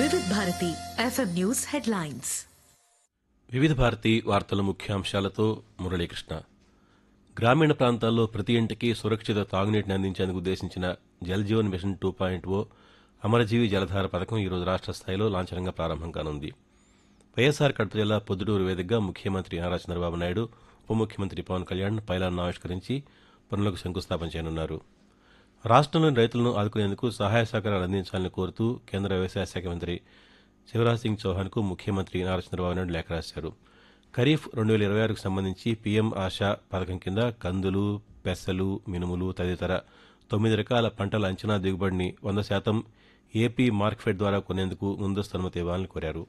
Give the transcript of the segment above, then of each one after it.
వివిధ Bharati FM news headlines వివిధ భారతి వార్తల ముఖ్యాంశాలతో మురళీకృష్ణ గ్రామీణ ప్రాంతాల్లో ప్రతి ఇంటికి సురక్షిత తాగునీటిని అందించేందుకు ఉద్దేశించిన Jal Jeevan mission two point O Amarajeevi Jaladhara పథకం ఈరోజు రాష్ట్ర స్థాయిలో లాంఛనంగా ప్రారంభం కానుంది వైఎస్ఆర్ కడప జిల్లా పొద్దుటూరు వేదికగా ముఖ్యమంత్రి నారా చంద్రబాబు నాయుడు ఉప ముఖ్యమంత్రి పవన్ కళ్యాణ్ పైలాన్ని ఆవిష్కరించి పనులకు శంకుస్థాపన చేయనున్నారు రాష్ట్రంలోని రైతులను ఆదుకునేందుకు సహాయ సహకారాలు అందించాలని కోరుతూ కేంద్ర వ్యవసాయ శాఖ మంత్రి శివరాజ్ సింగ్ చౌహాన్కు ముఖ్యమంత్రి నారా చంద్రబాబు నాయుడు లేఖ రాశారు ఖరీఫ్ రెండు వేల ఇరవై ఆరుకు సంబంధించి పీఎం ఆశా పథకం కింద కందులు పెసలు మినుములు తదితర తొమ్మిది రకాల పంటల అంచనా దిగుబడిని వంద శాతం ఏపీ మార్క్ఫెడ్ ద్వారా కొనేందుకు ముందస్తు అనుమతి ఇవ్వాలని కోరారు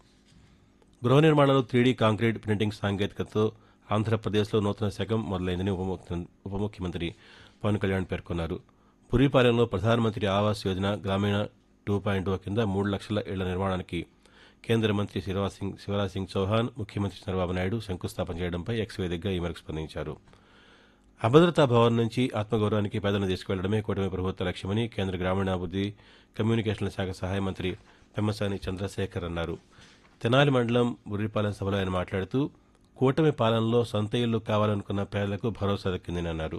గృహ నిర్మాణంలో త్రీడీ కాంక్రీట్ ప్రింటింగ్ సాంకేతికతతో ఆంధ్రప్రదేశ్లో నూతన శకం మొదలైందని ఉప ముఖ్య- ఉప ముఖ్యమంత్రి పవన్ కళ్యాణ్ పేర్కొన్నారు పురిపాలెంలో ప్రధానమంత్రి ఆవాస్ యోజన గ్రామీణ టూ పాయింట్ ఓ కింద మూడు లక్షల ఇళ్ల నిర్మాణానికి కేంద్ర మంత్రి శివరాజ్ సింగ్ శివరాజ్ సింగ్ చౌహాన్ ముఖ్యమంత్రి చంద్రబాబు నాయుడు శంకుస్థాపన చేయడంపై ఎక్స్ వేదికగా ఈ మేరకు స్పందించారు అభద్రతా భవన్ నుంచి ఆత్మగౌరవానికి పేదలను తీసుకువెళ్లడమే కూటమి ప్రభుత్వ లక్ష్యమని కేంద్ర గ్రామీణాభివృద్ది కమ్యూనికేషన్ల శాఖ సహాయ మంత్రి పెమ్మసాని చంద్రశేఖర్ అన్నారు తెనాలి మండలం బుర్రిపాలెం సభలో ఆయన మాట్లాడుతూ కూటమి పాలనలో సొంత ఇల్లు కావాలనుకున్న పేదలకు భరోసా దక్కిందని అన్నారు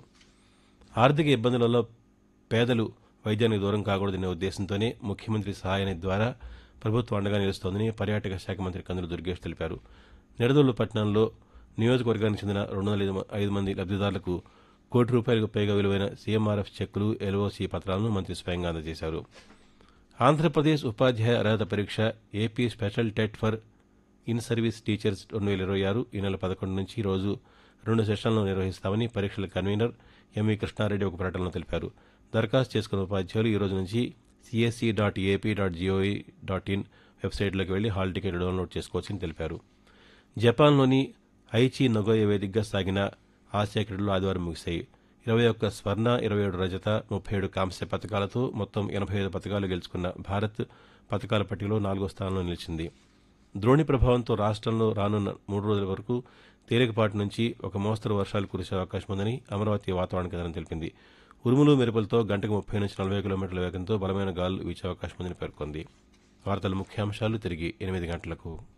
ఆర్థిక ఇబ్బందులలో పేదలు వైద్యానికి దూరం కాకూడదనే ఉద్దేశంతోనే ముఖ్యమంత్రి సహాయాన్ని ద్వారా ప్రభుత్వం అండగా నిలుస్తోందని పర్యాటక శాఖ మంత్రి కందులు దుర్గేష్ తెలిపారు నిడదోలు పట్టణంలో నియోజకవర్గానికి చెందిన రెండు వందల ఐదు మంది లబ్దిదారులకు కోటి రూపాయలకు పైగా విలువైన సీఎంఆర్ఎఫ్ చెక్కులు ఎల్ఓసి పత్రాలను మంత్రి స్వయంగా అందజేశారు ఆంధ్రప్రదేశ్ ఉపాధ్యాయ అర్హత పరీక్ష AP special TET for in service teachers రెండు వేల ఇరవై ఆరు ఈ నెల పదకొండు నుంచి ఈ రోజు రెండు సెషన్లను నిర్వహిస్తామని పరీక్షల కన్వీనర్ ఎంవి కృష్ణారెడ్డి ఒక ప్రకటనలో తెలిపారు దరఖాస్తు చేసుకున్న ఉపాధ్యాయులు ఈ రోజు నుంచి CSC dot AP dot GOE dot in వెబ్సైట్లోకి వెళ్లి హాల్ టికెట్ డౌన్లోడ్ చేసుకోవచ్చని తెలిపారు జపాన్లోని ఐచి నగోయ వేదికగా సాగిన ఆసియా క్రీడలు ఆదివారం ముగిశాయి ఇరవై ఒక్క స్వర్ణ ఇరవై ఏడు రజత ముప్పై ఏడు కాంస్య పథకాలతో మొత్తం ఎనభై ఐదు పథకాలు గెలుచుకున్న భారత్ పథకాల పట్టికలో నాలుగో స్థానంలో నిలిచింది ద్రోణి ప్రభావంతో రాష్ట్రంలో రానున్న మూడు రోజుల వరకు తేలికపాటి నుంచి ఒక మోస్తరు వర్షాలు కురిసే అవకాశం ఉందని అమరావతి వాతావరణ కేంద్రం తెలిపింది ఉరుములు మెరుపులతో గంటకు ముప్పై నుంచి నలభై కిలోమీటర్ల వేగంతో బలమైన గాలులు వీచే అవకాశం ఉందని పేర్కొంది వార్తల ముఖ్యాంశాలు తిరిగి ఎనిమిది గంటలకు